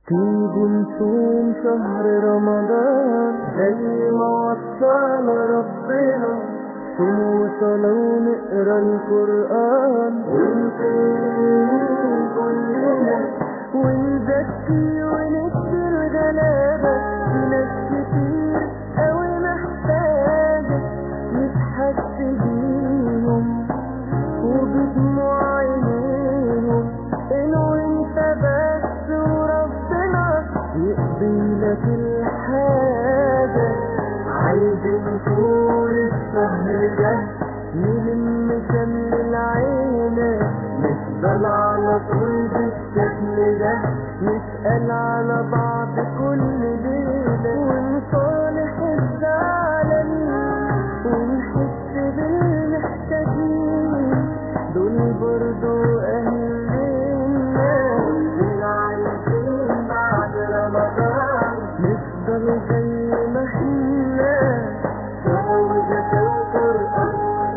تيجوا نصوم شهر رمضان زي ما وصانا ربنا صوم وصلاة ونقرا القرآن ونقيم كلنا ونزكي ونكسر غلابة في ناس كتير أوي محتاجة نتحس بيهم وبدموع عينيهم إنه انت بس وربنا يقضي لك الحاجة عايزين طول الشهر ده نلم شمل العيلة نفضل على طول بالشكل ده نسأل على بعض كل ليلة ونصالح الزعلانين ونحس بالمحتاجين دول برضو أهلنا كلنا عايزين بعد رمضان نفضل زي ما احنا شهوة القرآن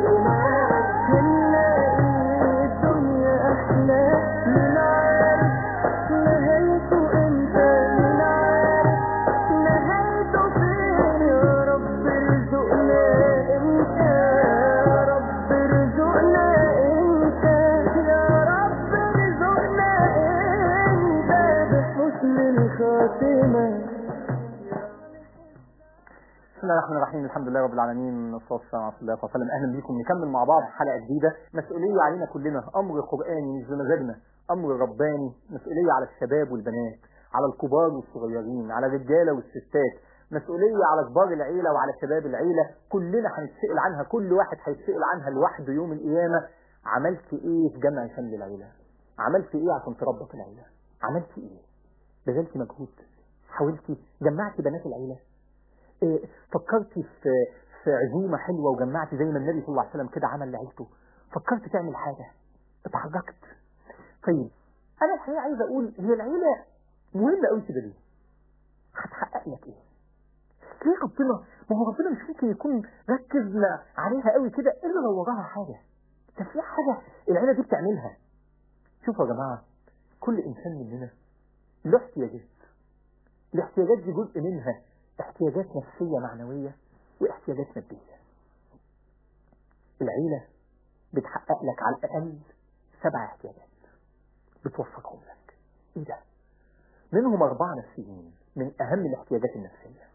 هنلاقي الدنيا أحلى من عارف نهايته امتى من عارف نهايته فين يا رب ارزقنا امتى يا رب ارزقنا امتى يا رب ارزقنا امتى بحسن الخاتمه بسم الله الرحمن الرحيم الحمد لله رب العالمين والصلاه والسلام على رسول الله صلى الله عليه وسلم اهلا بكم نكمل مع بعض حلقه جديده مسؤوليه علينا كلنا امر قراني مش بمزاجنا امر رباني مسؤوليه على الشباب والبنات على الكبار والصغيرين على الرجاله والستات مسؤوليه على كبار العيله وعلى شباب العيله كلنا هنتسال عنها كل واحد هيتسال عنها لوحده يوم القيامه عملت ايه في جمع شمل العيله عملت ايه عشان تربط العيله عملت ايه بذلت مجهود حاولتي جمعتي بنات العيله إيه، فكرتي في في عزومه حلوه وجمعتي زي ما النبي صلى الله عليه وسلم كده عمل لعيلته فكرت تعمل حاجه اتحركت طيب انا الحقيقه عايز اقول هي العيله مهمه قوي كده ليه؟ هتحقق لك ايه؟ ليه ربنا ما هو ربنا مش ممكن يكون ركزنا عليها قوي كده الا لو وراها حاجه ده في حاجه العيله دي بتعملها شوفوا يا جماعه كل انسان مننا له احتياجات الاحتياجات دي جزء منها احتياجات نفسية معنوية واحتياجات مادية العيلة بتحقق لك على الأقل سبع احتياجات بتوفرهم لك ايه ده منهم أربعة نفسيين من أهم الاحتياجات النفسية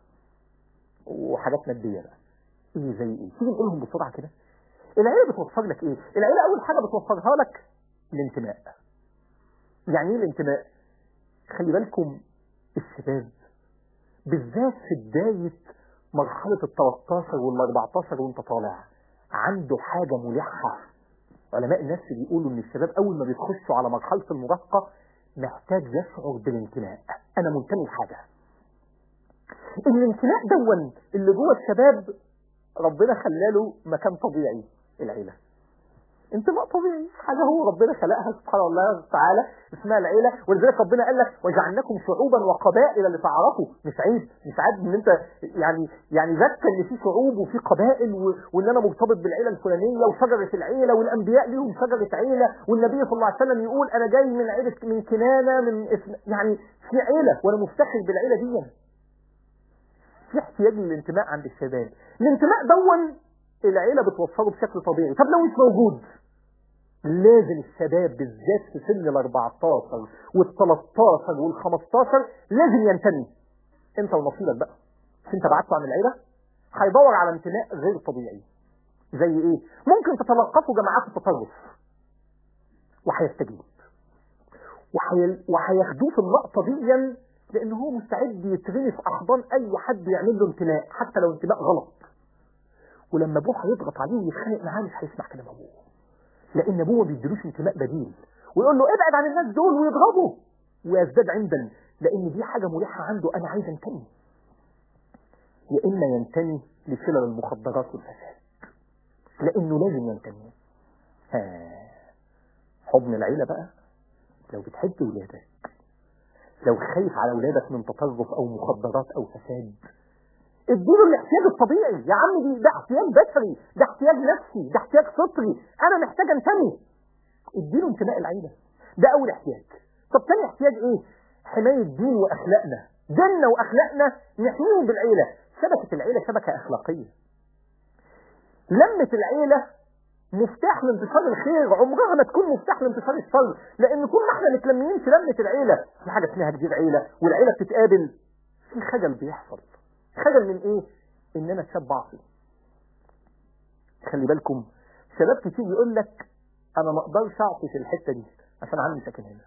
وحاجات مادية بقى ايه زي ايه تيجي نقولهم بسرعة كده العيلة بتوفر لك ايه العيلة أول حاجة بتوفرها لك الانتماء يعني ايه الانتماء خلي بالكم الشباب بالذات في بداية مرحلة ال 13 وال 14 وانت طالع عنده حاجة ملحة علماء النفس بيقولوا ان الشباب اول ما بيخشوا على مرحلة المراهقة محتاج يشعر بالانتماء انا منتمي لحاجة الانتماء دون اللي جوه الشباب ربنا خلاله مكان طبيعي العيلة انتماء طبيعي حاجة هو ربنا خلقها سبحانه الله تعالى اسمها العيلة ولذلك ربنا قال لك وجعلناكم شعوبا وقبائل لتعارفوا مش عيب مش عيب ان انت يعني يعني ذكر ان في شعوب وفي قبائل و... وان انا مرتبط بالعيلة الفلانية وشجرة العيلة والانبياء ليهم شجرة عيلة والنبي صلى الله عليه وسلم يقول انا جاي من عيلة من كنانة من اسم يعني في عيلة وانا مفتخر بالعيلة دي في احتياج للانتماء عند الشباب الانتماء دون العيلة بتوفره بشكل طبيعي طب لو مش موجود لازم الشباب بالذات في سن ال 14 وال 13 وال 15 لازم ينتمي انت ونصيبك بقى مش انت بعدته عن العيله هيدور على انتماء غير طبيعي زي ايه ممكن تتلقفوا جماعات التطرف وهيستجيب وحي... وهياخدوه في اللقطه دي لان هو مستعد يترمي في احضان اي حد يعمل له انتماء حتى لو انتماء غلط ولما ابوه هيضغط عليه ويتخانق معاه مش هيسمع كلام ابوه لان ابوه ما بيديلوش انتماء بديل ويقول له ابعد عن الناس دول ويضربه ويزداد عندا لان دي حاجه ملحه عنده انا عايز انتمي يا اما ينتمي لشلل المخدرات والفساد لانه لازم ينتمي ها حضن العيله بقى لو بتحب ولادك لو خايف على ولادك من تطرف او مخدرات او فساد اديله الاحتياج الطبيعي يا عم دي ده احتياج بشري ده احتياج نفسي ده احتياج فطري انا محتاج انتمي اديله انتماء العيله ده اول احتياج طب تاني احتياج ايه حماية دين وأخلاقنا ديننا وأخلاقنا نحميهم بالعيلة شبكة العيلة شبكة أخلاقية لمة العيلة مفتاح لانتشار الخير عمرها ما تكون مفتاح لانتشار الشر لان طول ما احنا متلمين في لمة العيلة في حاجة اسمها كبير عيلة والعيلة بتتقابل في خجل بيحصل خجل من ايه ان انا شاب عصي خلي بالكم شباب كتير يقول لك انا ما اقدرش اعطي في الحتة دي عشان عندي ساكن هنا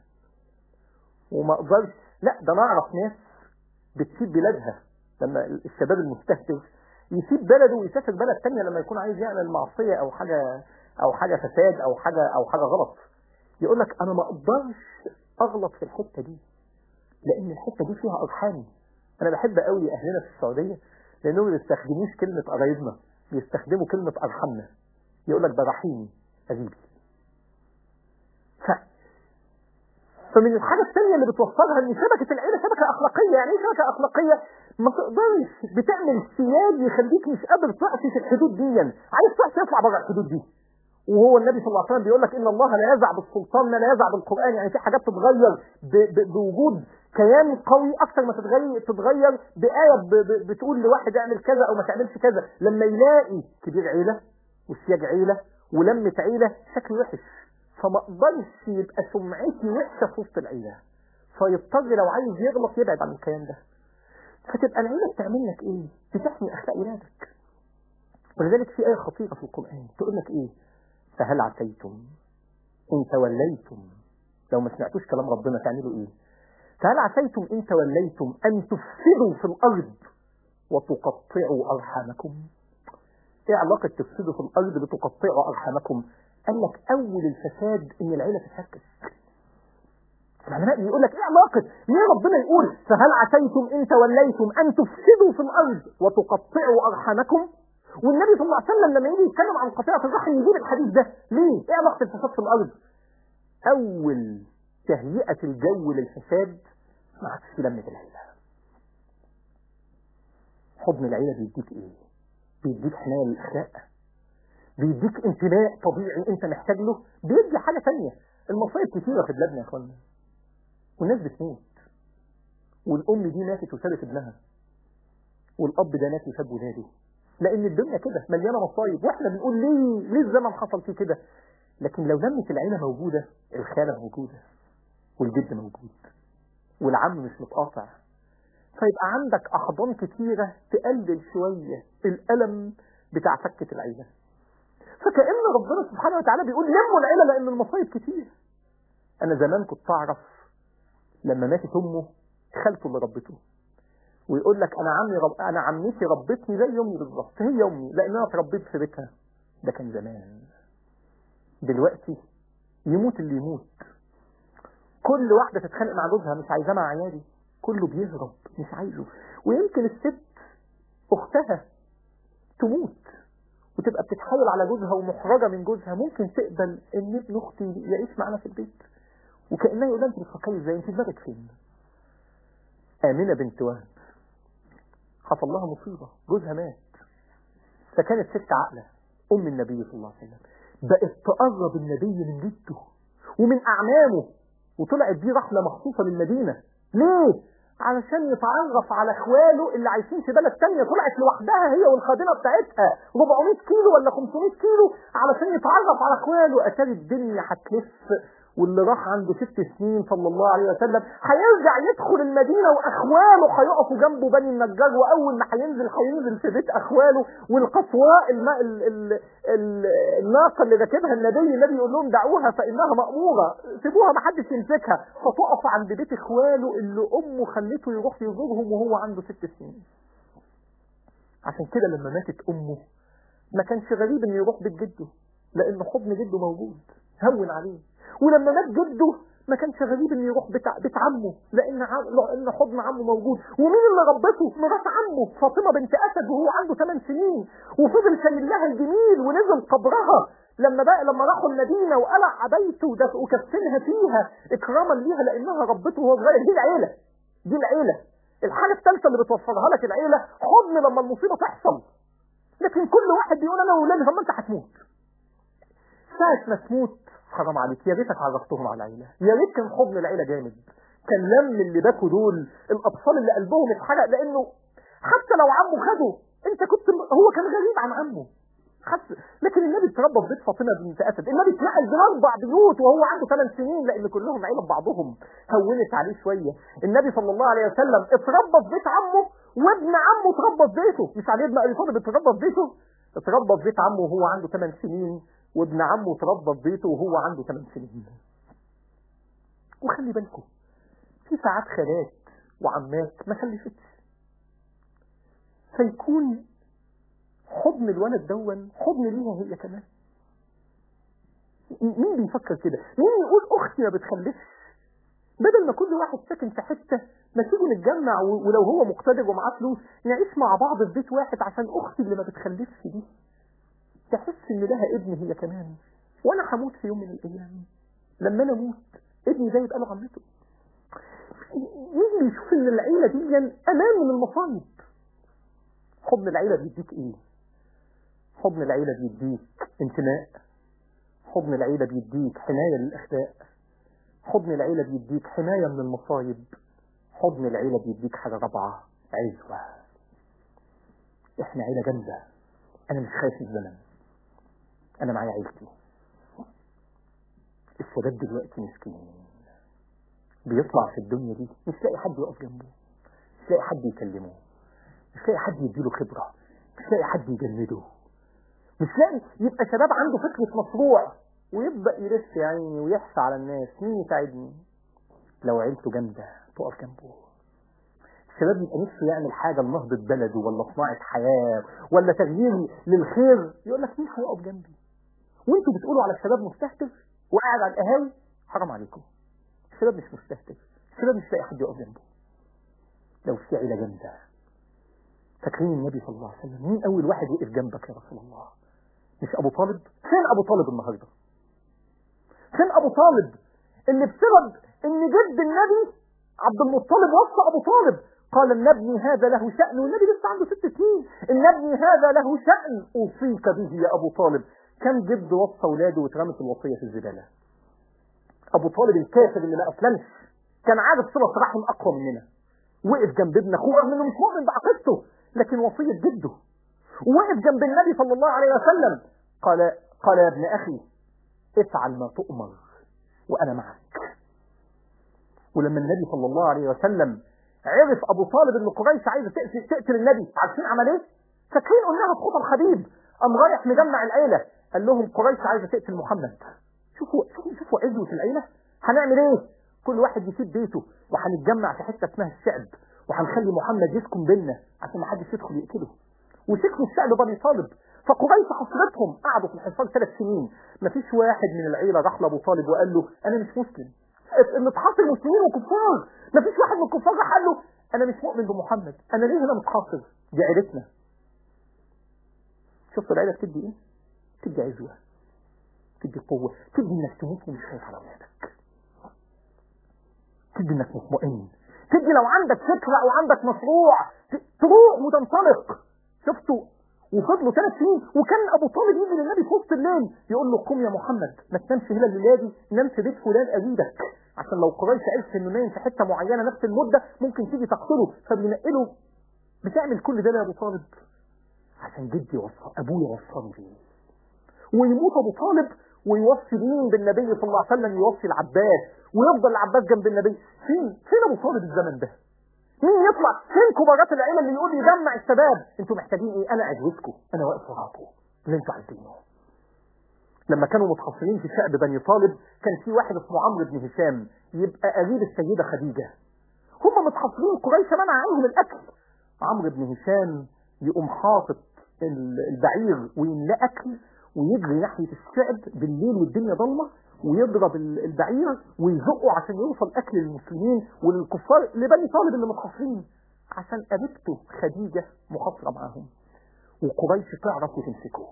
وما اقدرش لا ده انا اعرف ناس بتسيب بلادها لما الشباب المستهتر يسيب بلده ويسافر بلد تانية لما يكون عايز يعمل معصية او حاجة او حاجة فساد او حاجة او حاجة غلط يقول لك انا ما اقدرش اغلط في الحتة دي لان الحتة دي فيها ارحامي انا بحب قوي اهلنا في السعودية لانهم ما بيستخدموش كلمة قرايبنا بيستخدموا كلمة ارحمنا يقول لك ده رحيمي قريبي ف... فمن الحاجة الثانية اللي بتوصلها ان شبكة العيلة شبكة اخلاقية يعني ايه شبكة اخلاقية ما تقدرش بتعمل سياد يخليك مش قادر تعصي في الحدود دي عايز تعصي اطلع بره الحدود دي وهو النبي صلى الله عليه وسلم بيقول لك ان الله لا يزع بالسلطان ما لا يزع بالقران يعني في حاجات تتغير ب- ب- بوجود كيان قوي اكتر ما تتغير تتغير بايه ب- ب- بتقول لواحد اعمل كذا او ما تعملش كذا لما يلاقي كبير عيله وسياج عيله ولمه عيله شكل وحش فما اقدرش يبقى سمعتي وحشه في وسط العيله فيضطر لو عايز يغلط يبعد عن الكيان ده فتبقى العيله بتعمل لك ايه؟ بتحمي اخلاق ولادك ولذلك في آية خطيرة في القرآن تقول لك إيه فهل عسيتم إن توليتم لو ما سمعتوش كلام ربنا تعملوا إيه فهل عسيتم إن توليتم أن تفسدوا في الأرض وتقطعوا أرحامكم إيه علاقة تفسدوا في الأرض بتقطعوا أرحامكم قال لك أول الفساد إن العيلة تتفكك العلماء بيقول لك ايه علاقة ليه ربنا يقول فهل عسيتم ان توليتم ان تفسدوا في الارض وتقطعوا ارحامكم والنبي صلى الله عليه وسلم لما يجي يتكلم عن قطيعة الرحم يجيب الحديث ده ليه ايه علاقة الفساد في الارض اول تهيئة الجو للفساد ما عادش في لمة العيلة حضن العيلة بيديك ايه بيديك حناية للاخلاق بيديك انتماء طبيعي انت محتاج له بيدي حاجة تانية المصايب كتيرة في بلادنا يا اخوانا والناس بتموت والام دي ماتت وسابت ابنها والاب ده مات وساب ولاده لان الدنيا كده مليانه مصايب واحنا بنقول ليه ليه الزمن حصل فيه كده لكن لو لمه العيله موجوده الخاله موجوده والجد موجود والعم مش متقاطع فيبقى عندك احضان كتيره تقلل شويه الالم بتاع فكه العيله فكأن ربنا سبحانه وتعالى بيقول لموا العيله لان المصايب كتير انا زمان كنت اعرف لما ماتت امه خالته اللي ربته ويقول لك انا عمي رب... انا عمتي ربتني زي امي بالظبط هي امي لان انا اتربيت في بيتها ده كان زمان دلوقتي يموت اللي يموت كل واحده تتخانق مع جوزها مش عايزاه مع عيالي كله بيهرب مش عايزه ويمكن الست اختها تموت وتبقى بتتحايل على جوزها ومحرجه من جوزها ممكن تقبل ان ابن اختي يعيش معانا في البيت وكانها يقول لها انت بتفكري ازاي انت دماغك فين امنه بنت وهب حصل لها مصيبه جوزها مات فكانت ست عاقله ام النبي صلى الله عليه وسلم بقت تقرب النبي من جده ومن اعمامه وطلعت دي رحله مخصوصه للمدينه ليه علشان يتعرف على اخواله اللي عايشين في بلد تانية طلعت لوحدها هي والخادمه بتاعتها 400 كيلو ولا 500 كيلو علشان يتعرف على اخواله اتاري الدنيا هتلف واللي راح عنده ست سنين صلى الله عليه وسلم هيرجع يدخل المدينة وأخواله هيقفوا جنبه بني النجار وأول ما هينزل هينزل في بيت أخواله والقصواء الماء ال ال ال الناقة اللي راكبها النبي النبي يقول لهم دعوها فإنها مأمورة سيبوها ما حدش يمسكها فتقف عند بيت إخواله اللي أمه خلته يروح يزورهم وهو عنده ست سنين عشان كده لما ماتت أمه ما كانش غريب إنه يروح بيت جده لأن حضن جده موجود هون عليه ولما مات جده ما كانش غريب انه يروح بيت, بيت عمه لان ع... لان حضن عمه موجود ومين اللي ربته مرات عمه فاطمه بنت اسد وهو عنده 8 سنين وفضل شايل لها الجميل ونزل قبرها لما بقى لما راحوا المدينه وقلع عبايته ودف- وكفنها فيها اكراما ليها لانها ربته وهو صغير دي العيله دي العيله الحاجه الثالثه اللي بتوفرها لك العيله حضن لما المصيبه تحصل لكن كل واحد بيقول انا واولادي طب ما انت هتموت ساعة ما تموت حرام عليك يا ريتك عرفتهم على العيلة يا ريت كان حضن العيلة جامد كان لم اللي باكوا دول الاطفال اللي قلبهم اتحرق لانه حتى لو عمه خده انت كنت هو كان غريب عن عمه حتى لكن النبي اتربى في بيت فاطمه بنت اسد النبي اتنقل بين اربع بيوت وهو عنده ثمان سنين لان كلهم عيله ببعضهم هونت عليه شويه النبي صلى الله عليه وسلم اتربى في بيت عمه وابن عمه اتربى في بيته مش علي بن ابي طالب اتربى في بيته اتربى في بيت عمه وهو عنده ثمان سنين وابن عمه اتربى في بيته وهو عنده ثمان سنين وخلي بالكم في ساعات خالات وعمات ما خلفتش فيكون حضن الولد دون حضن ليها هي كمان مين بيفكر كده مين يقول اختي ما بتخلفش بدل ما كل واحد ساكن في حته ما تيجي نتجمع و- ولو هو مقتدر ومعاه فلوس نعيش مع بعض في بيت واحد عشان اختي اللي ما بتخلفش دي تحس ان لها ابن هي كمان وانا هموت في يوم من الايام لما انا اموت ابني ده يبقى له عمته مين بيشوف ان العيله دي امان من المصايب حضن العيله بيديك ايه حضن العيله بيديك انتماء حضن العيله بيديك حمايه للاخلاق حضن العيله بيديك حمايه من المصايب حضن العيله بيديك حاجه رابعه عزوه احنا عيله جامده انا مش خايف الزمن انا معايا عيلتي الشباب دلوقتي مسكين بيطلع في الدنيا دي مش لاقي حد يقف جنبه مش لاقي حد يكلمه مش لاقي حد يديله خبرة مش لاقي حد يجنده مش لاقي يبقى شباب عنده فكرة مشروع ويبدأ يلف يا عيني ويحفى على الناس مين يساعدني لو عيلته جامدة تقف جنبه الشباب يبقى نفسه يعمل حاجة لنهضة بلده ولا صناعة حياة ولا تغيير للخير يقول لك مين هيقف جنبي وانتوا بتقولوا على الشباب مستهتر وقاعد على القهاوي حرام عليكم الشباب مش مستهتر الشباب مش لاقي حد يقف جنبه لو في عيلة جامدة فاكرين النبي صلى الله عليه وسلم مين أول واحد وقف جنبك يا رسول الله مش أبو طالب فين أبو طالب النهاردة فين أبو طالب اللي بسبب إن جد النبي عبد المطلب وصى أبو طالب قال ان ابني هذا له شأن والنبي لسه عنده ست سنين ان ابني هذا له شأن أوصيك به يا أبو طالب كم جد وصى ولاده واترمت الوصية في الزبالة أبو طالب الكافر اللي ما أسلمش كان عارف صلة رحم أقوى مننا وقف جنب ابن أخوه رغم إنه مش مؤمن بعقيدته لكن وصية جده وقف جنب النبي صلى الله عليه وسلم قال قال يا ابن أخي افعل ما تؤمر وأنا معك ولما النبي صلى الله عليه وسلم عرف أبو طالب إن قريش عايزة تقتل, تقتل النبي عارفين عمل إيه؟ فاكرين قلناها في خطى الخبيب قام رايح مجمع العيلة قال لهم قريش عايزة تقتل محمد شوفوا شوفوا شوفوا عزوة العيلة هنعمل ايه كل واحد يسيب بيته وهنتجمع في حتة اسمها الشعب وهنخلي محمد يسكن بينا عشان ما حدش يدخل يقتله وسكنوا الشعب بني طالب فقريش حصرتهم قعدوا في الحصار ثلاث سنين مفيش واحد من العيلة راح لابو طالب وقال له انا مش مسلم اللي اتحاصر مسلمين وكفار مفيش واحد من الكفار راح قال له انا مش مؤمن بمحمد انا ليه هنا متحاصر دي عيلتنا شفتوا العيلة بتدي ايه بتدي عزوة تدي قوة تدي انك تموت ومش خايف على اولادك تدي انك مطمئن تدي لو عندك فكرة او عندك مشروع تروح وتنطلق شفتوا وفضلوا ثلاث سنين وكان ابو طالب يجي للنبي في وسط الليل يقول له قم يا محمد ما تنامش هنا الليله دي نام في بيت فلان قريبك عشان لو قريش عرفت انه نايم في حته معينه نفس المده ممكن تيجي تقتله فبينقله بتعمل كل ده يا ابو طالب عشان جدي وصى ابويا وصاني بيه ويموت ابو طالب ويوصي مين بالنبي صلى الله عليه وسلم يوصي العباس ويفضل العباس جنب النبي فين فين ابو طالب الزمن ده مين يطلع فين كبارات العيله اللي يقول يجمع الشباب انتوا محتاجين ايه انا عجوزكم انا واقف وراكم اللي انتوا عايزينه لما كانوا متحصرين في شعب بني طالب كان في واحد اسمه عمرو بن هشام يبقى قريب السيده خديجه هم متحصرين قريش منع عنهم الاكل عمرو بن هشام يقوم حاطط البعير ويملاه اكل ويجري ناحيه الشعب بالليل والدنيا ضلمه ويضرب البعير ويزقه عشان يوصل اكل للمسلمين وللكفار لبني طالب اللي متحصرين عشان قريبته خديجه محاصره معاهم وقريش تعرف وتمسكه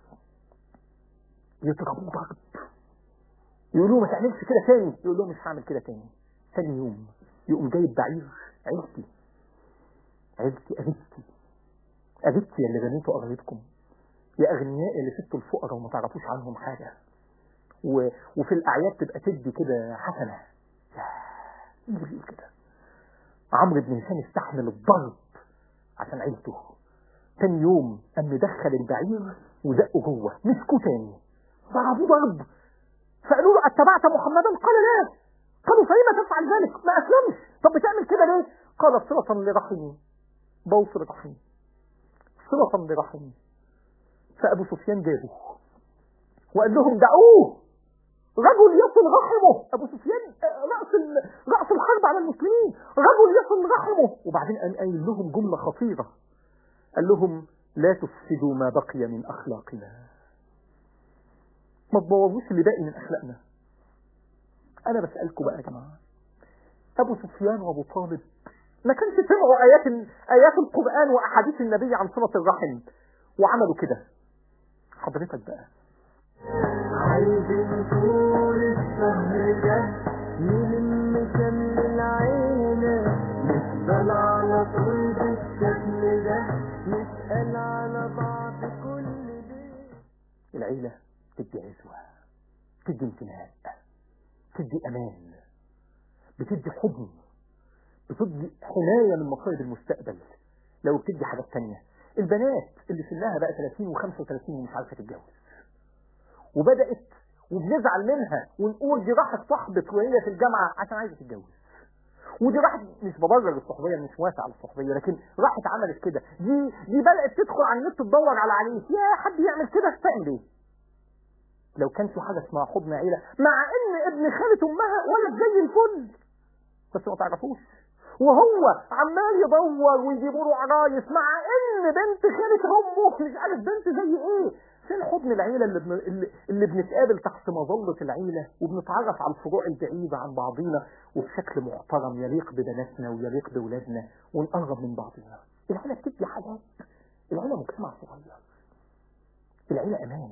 يضربوه ضرب يقولوا ما تعملش كده تاني يقول لهم مش هعمل كده تاني ثاني يوم يقوم جايب بعير عيلتي عيلتي قريبتي قريبتي اللي بنيته قرايبكم يا اغنياء اللي سبتوا الفقراء وما تعرفوش عنهم حاجه و... وفي الاعياد تبقى تدي كده حسنه مين اللي بيقول كده عمرو بن هشام استحمل الضرب عشان عيلته تاني يوم قام مدخل البعير وزقه جوه مسكوه تاني ضربوه ضرب فقالوا له اتبعت محمدا قال لا قالوا فلما تفعل ذلك ما اسلمش طب بتعمل كده ليه قال صلة لرحمي بوصل رحمي صلة لرحمي فابو سفيان جابه وقال لهم دعوه رجل يصل رحمه ابو سفيان راس راس الحرب على المسلمين رجل يصل رحمه وبعدين قام قايل لهم جمله خطيره قال لهم لا تفسدوا ما بقي من اخلاقنا ما تبوظوش اللي باقي من اخلاقنا انا بسالكم بقى يا جماعه ابو سفيان وابو طالب ما كانش سمعوا ايات ايات القران واحاديث النبي عن صله الرحم وعملوا كده حضرتك بقى عايزين طول الشهر ده نلم شمل العيلة نفضل على طول بالشكل ده نسأل على بعض كل بيت العيلة تدي عزوة تدي انتماء تدي أمان بتدي حضن بتدي حماية من مصائب المستقبل لو بتدي حاجات تانية البنات اللي سنها بقى 30 و35 ومش عارفة تتجوز وبدأت وبنزعل منها ونقول دي راحت صاحبت وهي في الجامعة عشان عايزة تتجوز ودي راحت مش ببرر الصحوبية مش موافق على الصحوبية لكن راحت عملت كده دي دي بدأت تدخل على النت تدور على عريس يا حد يعمل كده تعمل ايه؟ لو كان في حاجة اسمها حضن عيلة مع ان ابن خالة امها ولد زي الفل بس ما تعرفوش وهو عمال يدور ويجيبوا له عرايس مع ان بنت خالة امه مش عارف بنت زي ايه فين حضن العيلة اللي, بن... اللي, اللي بنتقابل تحت مظلة العيلة وبنتعرف على الفروع البعيدة عن بعضينا وبشكل محترم يليق ببناتنا ويليق بأولادنا ونقرب من بعضنا العيلة بتدي حاجات العيلة مجتمع صغير العيلة أمان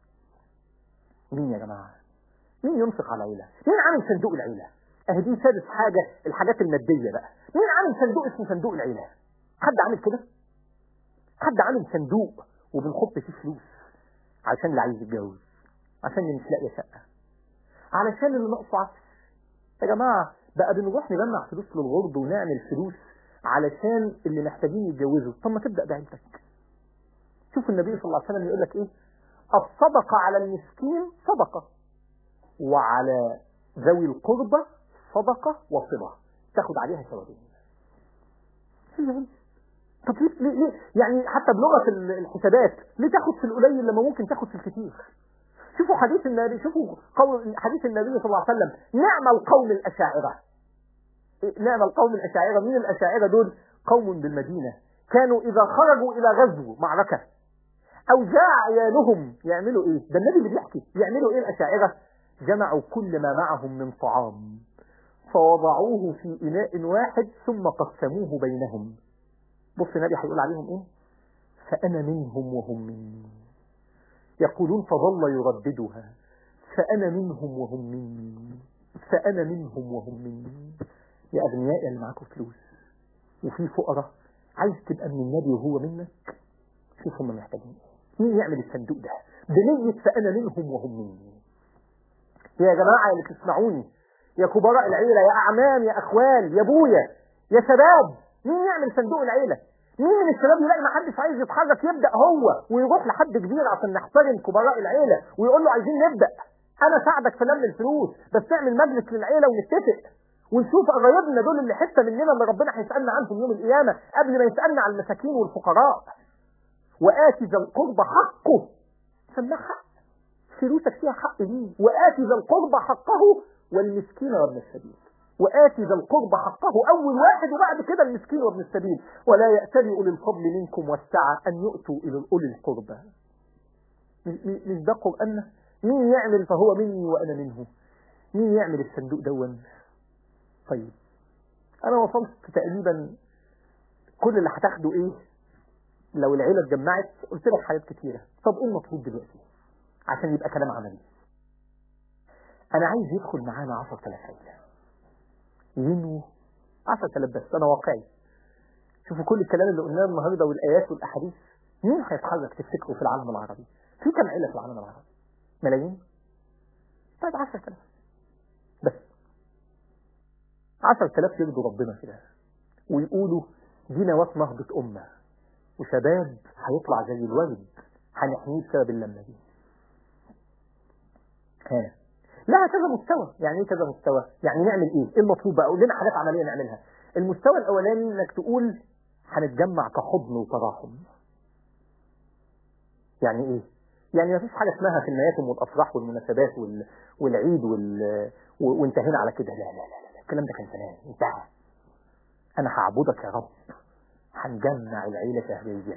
مين يا جماعة مين ينفق على العيلة مين عامل صندوق العيلة اهي دي سادس حاجة الحاجات المادية بقى مين عامل صندوق اسمه صندوق العيلة حد عامل كده حد عامل صندوق وبنحط فيه فلوس عشان اللي عايز يتجوز عشان اللي مش لاقي شقة علشان اللي ناقصه عفش يا جماعة بقى بنروح نجمع فلوس للغرب ونعمل فلوس علشان اللي محتاجين يتجوزوا طب ما تبدأ بعيلتك شوف النبي صلى الله عليه وسلم يقول لك ايه الصدقة على المسكين صدقة وعلى ذوي القربى صدقة وصلة تاخد عليها ثوابين طب ليه, ليه, ليه يعني حتى بلغة الحسابات ليه تاخد في القليل لما ممكن تاخد في الكثير شوفوا حديث النبي شوفوا قول حديث النبي صلى الله عليه وسلم نعم القوم الأشاعرة نعم القوم الأشاعرة مين الأشاعرة دول قوم بالمدينة كانوا إذا خرجوا إلى غزو معركة أو جاء عيالهم يعملوا إيه ده النبي اللي بيحكي يعملوا إيه الأشاعرة جمعوا كل ما معهم من طعام فوضعوه في إناء واحد ثم قسموه بينهم بص النبي هيقول عليهم إيه فأنا منهم وهم مني يقولون فظل يرددها فأنا منهم وهم مني فأنا منهم وهم مني يا أغنياء اللي معاكم فلوس وفي فقراء عايز تبقى من النبي وهو منك شوف هم محتاجين مين يعمل الصندوق ده بنية فأنا منهم وهم مني يا جماعة اللي تسمعوني يا كبراء العيلة يا أعمام يا أخوال يا أبويا يا شباب مين يعمل صندوق العيلة مين من الشباب يلاقي ما حدش عايز يتحرك يبدأ هو ويروح لحد كبير عشان نحترم كبراء العيلة ويقول له عايزين نبدأ أنا ساعدك في لم الفلوس بس تعمل مجلس للعيلة ونتفق ونشوف قرايبنا دول اللي حتة مننا اللي ربنا هيسألنا عنهم يوم القيامة قبل ما يسألنا عن المساكين والفقراء وآتي ذا القربى حقه سماه حق فلوسك فيها حق ليه وآتي ذا القربى حقه والمسكين وابن السبيل وآتي ذا القربى حقه أول واحد وبعد كده المسكين وابن السبيل ولا يأتل أولي الفضل منكم والسعة أن يؤتوا إلى أولي القربى مش ده قرآننا مين يعمل فهو مني وأنا منه مين يعمل الصندوق دون طيب أنا وصلت تقريبا كل اللي هتاخده إيه لو العيلة اتجمعت قلت لك حاجات كتيرة طب إيه المطلوب دلوقتي عشان يبقى كلام عملي أنا عايز يدخل معانا 10000 عيلة ينووا 10000 بس أنا واقعي شوفوا كل الكلام اللي قلناه النهاردة والآيات والأحاديث مين هيتحرك تفتكروا في العالم العربي في كم عيلة في العالم العربي ملايين طيب 10000 بس 10000 يرضوا ربنا كده ويقولوا دي نواة نهضة أمة وشباب هيطلع زي الورد هنحميه بسبب اللمة دي ها لها كذا مستوى يعني ايه كذا مستوى يعني نعمل ايه ايه المطلوب بقى قول لنا حاجات عمليه نعملها المستوى الاولاني انك تقول هنتجمع كحضن وتراحم يعني ايه يعني ما فيش حاجه اسمها في المياتم والافراح والمناسبات وال... والعيد وال... و... وانتهينا على كده لا لا لا, لا. الكلام ده كان زمان انتهى انا هعبدك يا رب هنجمع العيله شهريا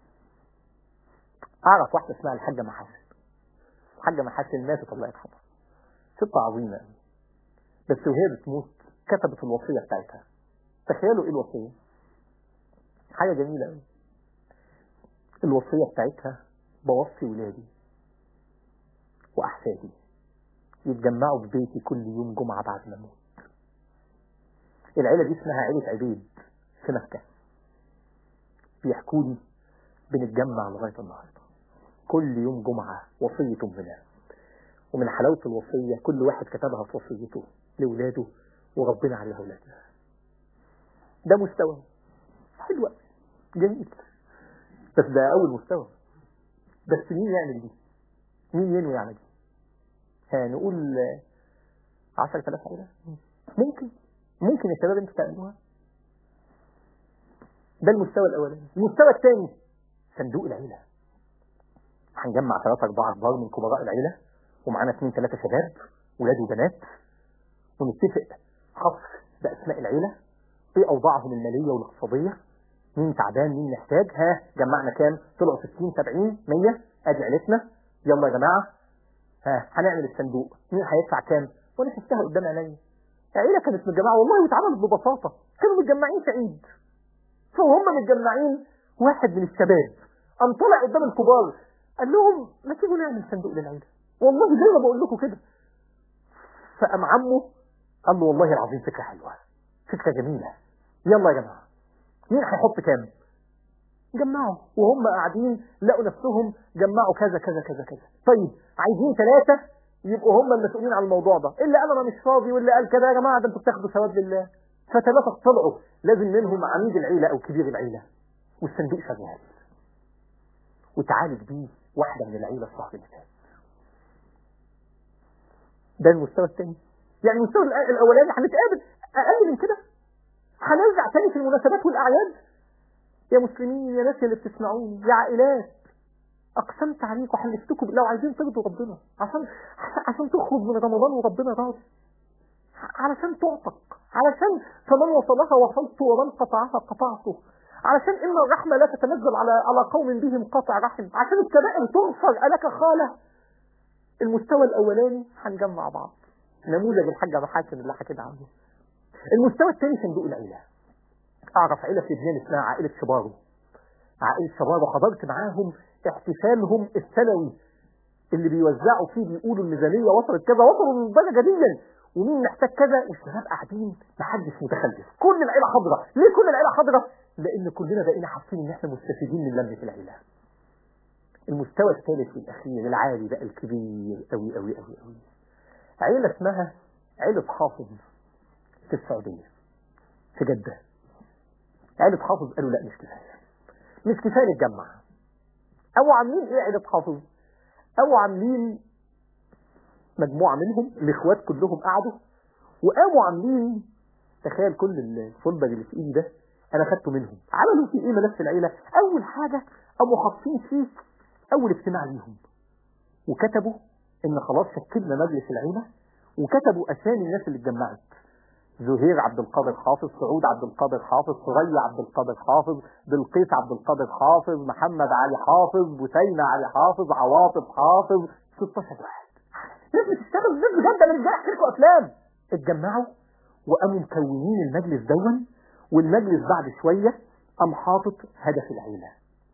اعرف واحده اسمها الحاجه محاسن الحاجه محاسن ماتت الله يرحمها ست عظيمه قوي بس وهي بتموت كتبت الوصيه بتاعتها تخيلوا ايه الوصيه حاجه جميله قوي الوصيه بتاعتها بوصي ولادي واحفادي يتجمعوا في بيتي كل يوم جمعه بعد ما اموت العيله دي اسمها عيله عبيد في مكه بيحكوا لي بنتجمع لغايه النهارده كل يوم جمعه وصيه امنا ومن حلاوه الوصيه كل واحد كتبها في وصيته لاولاده وربنا عليها اولادنا ده مستوى حلو قوي جميل بس ده اول مستوى بس مين يعمل دي مين ينوي يعمل دي ها نقول 10000 عيله ممكن ممكن يا شباب انتوا تعملوها ده المستوى الاولاني المستوى الثاني صندوق العيله هنجمع ثلاثة أربعة كبار من كبراء العيلة ومعانا اثنين ثلاثة شباب ولاد وبنات ونتفق خص بأسماء العيلة ايه أوضاعهم المالية والاقتصادية مين تعبان مين محتاج ها جمعنا كام طلعوا 60 70 100 ادي عيلتنا يلا يا جماعة ها هنعمل الصندوق مين هيدفع كام وانا شفتها قدام عينيا العيلة كانت متجمعة والله واتعملت ببساطة كانوا متجمعين في عيد فهم متجمعين واحد من الشباب قام طلع قدام الكبار قال لهم ما تيجوا نعمل صندوق للعيلة والله زي ما بقول لكم كده فقام عمه قال له والله العظيم فكرة حلوة فكرة جميلة يلا يا جماعة مين هيحط كام جمعوا وهم قاعدين لقوا نفسهم جمعوا كذا كذا كذا كذا طيب عايزين ثلاثة يبقوا هم المسؤولين عن الموضوع ده اللي قال انا مش فاضي واللي قال كده يا جماعة ده انتوا بتاخدوا ثواب لله فثلاثة طلعوا لازم منهم عميد العيلة او كبير العيلة والصندوق شغال وتعالج بيه واحدة من العيلة الشهر اللي فات ده المستوى الثاني يعني المستوى الاولاني هنتقابل اقل من كده هنرجع تاني في المناسبات والاعياد يا مسلمين يا ناس اللي بتسمعوني يا عائلات اقسمت عليكم وحلفتكم بالله وعايزين ترضوا ربنا عشان عشان تخرج من رمضان وربنا راضي علشان تعتق علشان فمن وصلها وصلت ومن قطعها قطعته علشان ان الرحمه لا تتنزل على على قوم بهم قاطع رحم عشان الكبائر تغفر الك خاله المستوى الاولاني هنجمع بعض نموذج الحاجه محاسن اللي حكيت عنه المستوى الثاني صندوق العيله اعرف عيله في لبنان اسمها عائله شبارو عائله شبارو حضرت معاهم احتفالهم السنوي اللي بيوزعوا فيه بيقولوا الميزانيه وصلت كذا وصلوا للدرجه دي ومين محتاج كذا والشباب قاعدين محدش متخلف كل العيله حاضره ليه كل العيله حاضره لان كلنا بقينا حاسين ان احنا مستفيدين من لمه العيله المستوى الثالث والاخير العالي بقى الكبير قوي قوي قوي قوي عيله اسمها عيله حافظ في السعوديه في جده عيله حافظ قالوا لا مش كفايه مش كفايه نتجمع او عاملين ايه عيله حافظ او عاملين مجموعة منهم الإخوات كلهم قعدوا وقاموا عاملين تخيل كل الفولدر اللي في إيدي ده أنا خدته منهم عملوا في إيه ملف العيلة أول حاجة قاموا حاطين فيه أول اجتماع ليهم وكتبوا إن خلاص شكلنا مجلس العيلة وكتبوا أسامي الناس اللي اتجمعت زهير عبد القادر حافظ سعود عبد القادر حافظ ثريا عبد القادر حافظ بلقيس عبد القادر حافظ محمد علي حافظ بثينة علي حافظ عواطف حافظ 16 واحد ناس بتشتغل ناس بجد انا مش جاي احكي لكم افلام اتجمعوا وقاموا مكونين المجلس دون والمجلس بعد شويه قام حاطط هدف العيله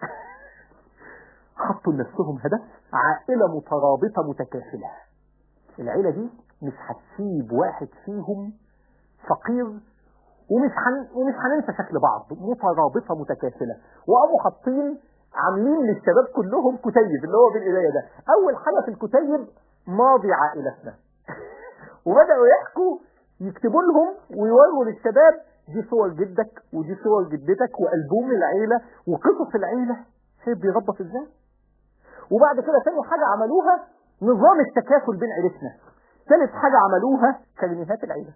حطوا لنفسهم هدف عائله مترابطه متكافله العيله دي مش هتسيب واحد فيهم فقير ومش حن... ومش هننسى شكل بعض مترابطه متكافله وقاموا حاطين عاملين للشباب كلهم كتيب اللي هو بالايديا ده اول حاجه في الكتيب ماضي عائلتنا وبدأوا يحكوا يكتبوا لهم ويوروا للشباب دي صور جدك ودي صور جدتك والبوم العيله وقصص العيله شايف بيربط ازاي وبعد كده تاني حاجه عملوها نظام التكافل بين عيلتنا ثالث حاجه عملوها كلمات العيله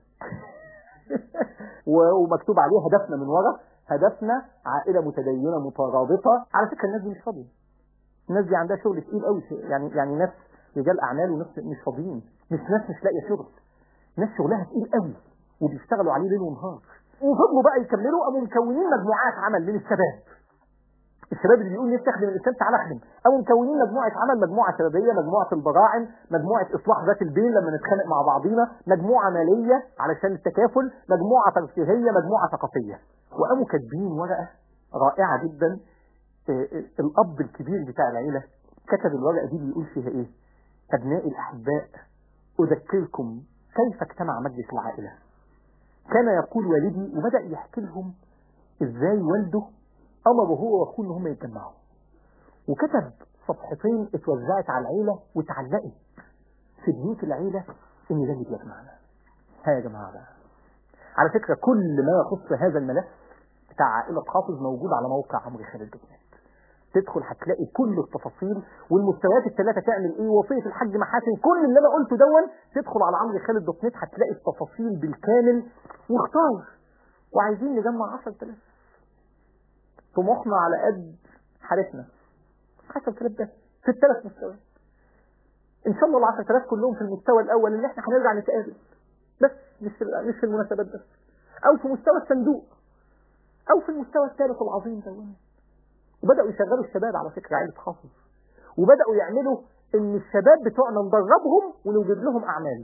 و- ومكتوب عليه هدفنا من ورا هدفنا عائله متدينه مترابطه على فكره الناس دي مش فاضيه الناس دي عندها شغل تقيل قوي يعني يعني ناس رجال اعمال وناس مش فاضيين مش ناس مش لاقيه شغل ناس شغلها تقيل قوي وبيشتغلوا عليه ليل ونهار وفضلوا بقى يكملوا قاموا مكونين مجموعات عمل من الشباب الشباب اللي بيقول نفسي اخدم الانسان تعالى اخدم او مكونين مجموعه عمل مجموعه شبابيه مجموعه البراعم مجموعه اصلاح ذات البين لما نتخانق مع بعضينا مجموعه ماليه علشان التكافل مجموعه ترفيهيه مجموعه ثقافيه وقاموا كاتبين ورقه رائعه جدا آه، آه، الاب الكبير بتاع العيله كتب الورقه دي بيقول فيها ايه ابنائي الاحباء اذكركم كيف اجتمع مجلس العائله كان يقول والدي وبدا يحكي لهم ازاي والده امره هو واخوه ان هم يتجمعوا وكتب صفحتين اتوزعت على العيله واتعلقت في بيوت العيله ان ده اللي بيجمعنا ها يا جماعه بقى على فكره كل ما يخص هذا الملف بتاع عائله حافظ موجود على موقع عمرو خالد دوت نت تدخل هتلاقي كل التفاصيل والمستويات الثلاثه تعمل ايه ووصيه الحاج محاسن كل اللي انا قلته دون تدخل على عمرو خالد دوت نت هتلاقي التفاصيل بالكامل واختار وعايزين نجمع 10000 طموحنا على قد حالتنا 10000 بس في الثلاث مستويات ان شاء الله ال 10000 كلهم في المستوى الاول ان احنا هنرجع نتقابل بس مش في مش في المناسبات بس او في مستوى الصندوق او في المستوى الثالث العظيم ده وبداوا يشغلوا الشباب على فكره عائله حافظ وبداوا يعملوا ان الشباب بتوعنا ندربهم ونوجد لهم اعمال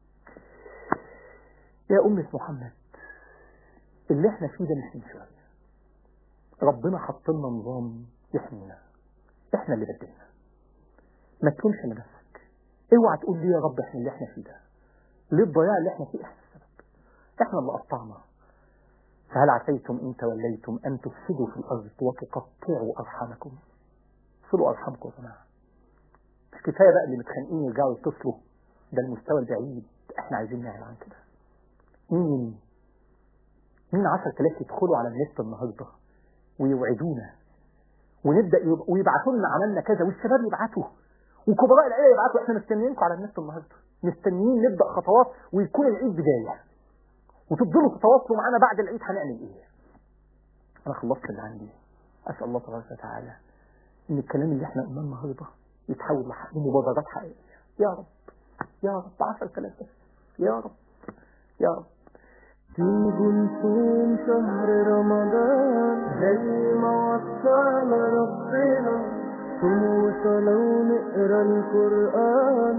يا أمة محمد اللي احنا فيه ده مش من شوية ربنا حط لنا نظام يحمينا احنا اللي بدلنا ما تلومش لنفسك اوعى تقول لي يا رب احنا اللي احنا فيه ده ليه الضياع اللي احنا فيه احنا السبب احنا اللي قطعنا فهل عسيتم ان توليتم ان تفسدوا في الارض وتقطعوا ارحامكم صلوا ارحامكم يا جماعه مش كفايه بقى اللي متخانقين يرجعوا يتصلوا ده المستوى البعيد احنا عايزين نعمل عن كده مين مين 10000 يدخلوا على النت النهارده ويوعدونا ونبدا يب- ويبعتوا لنا عملنا كذا والشباب يبعتوا وكبراء العيله يبعتوا احنا مستنيينكم على النت النهارده مستنيين نبدا خطوات ويكون العيد بدايه وتفضلوا تتواصلوا معانا بعد العيد هنعمل ايه انا خلصت اللي عندي اسال الله تبارك وتعالى ان الكلام اللي احنا قلناه النهارده يتحول لح- لمبادرات حقيقيه يا رب يا رب 10000 بس يا رب يا رب تيجوا نصوم شهر رمضان زي ما وصانا ربنا صوم وصلاة ونقرا القرآن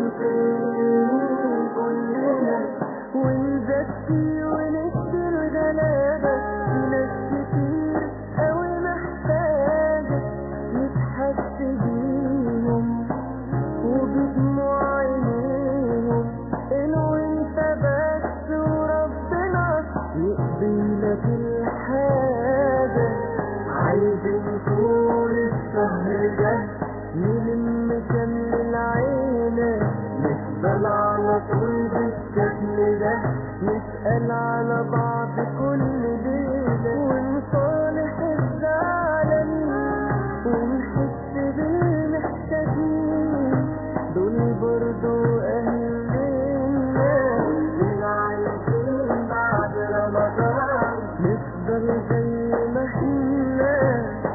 ونقيم كلنا ونزكي ونكسر غلابة في ناس كتير أوي محتاجة نتحس بيهم وبدموع عينيهم إنه انت بس وربنا يقضي لك الحاجة عايزين طول الشهر ده نلم شمل العيلة نفضل على طول بالشكل ده نسأل على بعض كل ليلة ونصالح الزعلانين ونحس بالمحتاجين دول برضو أهلنا اللي عايشين بعد رمضان نفضل زي ما احنا